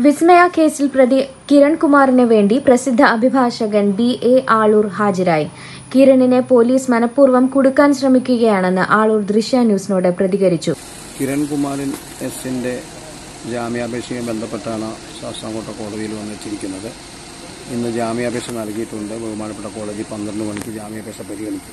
വിസ്മയ കേസിൽ പ്രതി കിരൺകുമാറിന് വേണ്ടി പ്രസിദ്ധ അഭിഭാഷകൻ ബി എ ആളൂർ ഹാജരായി കിരണിനെ പോലീസ് മനഃപൂർവ്വം കുടുക്കാൻ ശ്രമിക്കുകയാണെന്ന് ആളൂർ ദൃശ്യ ന്യൂസിനോട് പ്രതികരിച്ചു കിരൺകുമാരൻ എസിന്റെ ജാമ്യാപേക്ഷയുമായി ബന്ധപ്പെട്ടാണ് ശാസ്താംകോട്ട കോടതിയിൽ വന്നെത്തിയിരിക്കുന്നത് ഇന്ന് ജാമ്യാപേക്ഷ നൽകിയിട്ടുണ്ട് ബഹുമാനപ്പെട്ട കോടതി പന്ത്രണ്ട് മണിക്ക് ജാമ്യാപേക്ഷ പരിഗണിക്കും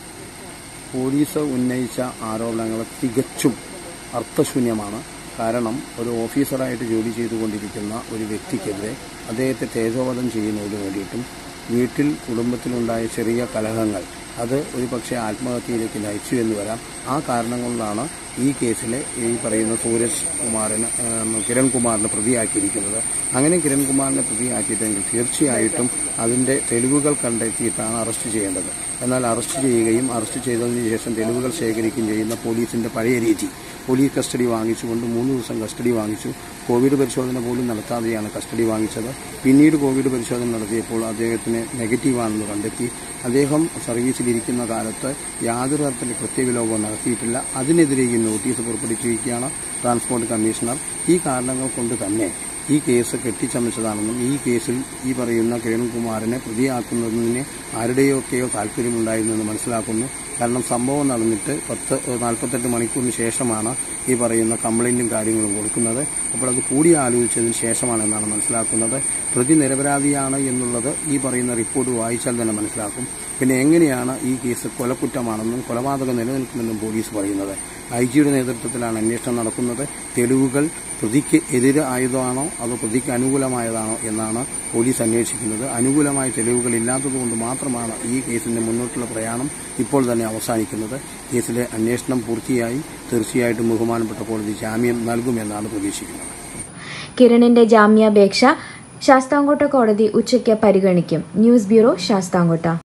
പോലീസ് ഉന്നയിച്ച ആരോപണങ്ങൾ തികച്ചും അർത്ഥശൂന്യമാണ് കാരണം ഒരു ഓഫീസറായിട്ട് ജോലി ചെയ്തുകൊണ്ടിരിക്കുന്ന ഒരു വ്യക്തിക്കെതിരെ അദ്ദേഹത്തെ തേജോവധം ചെയ്യുന്നതിന് വേണ്ടിയിട്ടും വീട്ടിൽ കുടുംബത്തിലുണ്ടായ ചെറിയ കലഹങ്ങൾ അത് ഒരു പക്ഷേ ആത്മഹത്യയിലേക്ക് നയിച്ചു എന്ന് വരാം ആ കാരണം കൊണ്ടാണ് ഈ കേസിലെ ഈ പറയുന്ന സൂരജ് കുമാറിന് ഏഹ്, കിരൺകുമാറിനെ പ്രതിയാക്കിയിരിക്കുന്നത് അങ്ങനെ കിരൺകുമാറിനെ പ്രതിയാക്കിയിട്ടെങ്കിൽ തീർച്ചയായിട്ടും അതിന്റെ തെളിവുകൾ കണ്ടെത്തിയിട്ടാണ് അറസ്റ്റ് ചെയ്യേണ്ടത് എന്നാൽ അറസ്റ്റ് ചെയ്യുകയും അറസ്റ്റ് ചെയ്തതിനു ശേഷം തെളിവുകൾ ശേഖരിക്കുകയും ചെയ്യുന്ന പോലീസിന്റെ പഴയ രീതി പോലീസ് കസ്റ്റഡി വാങ്ങിച്ചുകൊണ്ട് മൂന്ന് ദിവസം കസ്റ്റഡി വാങ്ങിച്ചു കോവിഡ് പരിശോധന പോലും നടത്താതെയാണ് കസ്റ്റഡി വാങ്ങിച്ചത് പിന്നീട് കോവിഡ് പരിശോധന നടത്തിയപ്പോൾ അദ്ദേഹത്തിന് നെഗറ്റീവാണെന്ന് കണ്ടെത്തി അദ്ദേഹം സർവീസിലിരിക്കുന്ന കാലത്ത് യാതൊരു തരത്തിലുള്ള കൃത്യവിലോപവും നടത്തിയിട്ടില്ല അതിനെതിരെ ഈ നോട്ടീസ് പുറപ്പെടുവിച്ചിരിക്കുകയാണ് ട്രാൻസ്പോർട്ട് കമ്മീഷണർ ഈ കാരണങ്ങൾ കൊണ്ട് തന്നെ ഈ കേസ് കെട്ടിച്ചമച്ചതാണെന്നും ഈ കേസിൽ ഈ പറയുന്ന കിരൺകുമാറിനെ പ്രതിയാക്കുന്നതിന് ആരുടെയൊക്കെയോ താല്പര്യമുണ്ടായിരുന്നെന്ന് മനസ്സിലാക്കുന്നു കാരണം സംഭവം നടന്നിട്ട് പത്ത് നാൽപ്പത്തെട്ട് മണിക്കൂറിന് ശേഷമാണ് ഈ പറയുന്ന കംപ്ലൈന്റും കാര്യങ്ങളും കൊടുക്കുന്നത് അപ്പോൾ അത് കൂടി ആലോചിച്ചതിന് ശേഷമാണെന്നാണ് മനസ്സിലാക്കുന്നത് പ്രതി നിരപരാധിയാണ് എന്നുള്ളത് ഈ പറയുന്ന റിപ്പോർട്ട് വായിച്ചാൽ തന്നെ മനസ്സിലാക്കും പിന്നെ എങ്ങനെയാണ് ഈ കേസ് കൊലക്കുറ്റമാണെന്നും കൊലപാതകം നിലനിൽക്കുമെന്നും പോലീസ് പറയുന്നത് ഐ ജിയുടെ നേതൃത്വത്തിലാണ് അന്വേഷണം നടക്കുന്നത് തെളിവുകൾ പ്രതിക്ക് എതിര് ആയതാണോ അതോ പ്രതിക്ക് അനുകൂലമായതാണോ എന്നാണ് പോലീസ് അന്വേഷിക്കുന്നത് അനുകൂലമായ തെളിവുകൾ ഇല്ലാത്തതുകൊണ്ട് മാത്രമാണ് ഈ കേസിന്റെ മുന്നോട്ടുള്ള പ്രയാണം ഇപ്പോൾ തന്നെ അവസാനിക്കുന്നത് കേസിലെ അന്വേഷണം പൂർത്തിയായി തീർച്ചയായിട്ടും ബഹുമാനപ്പെട്ട കോടതി ജാമ്യം നൽകുമെന്നാണ് പ്രതീക്ഷിക്കുന്നത് കിരണിന്റെ ജാമ്യാപേക്ഷ ശാസ്താംകോട്ട കോടതി ഉച്ചയ്ക്ക് പരിഗണിക്കും ന്യൂസ് ബ്യൂറോ ശാസ്താംകോട്ട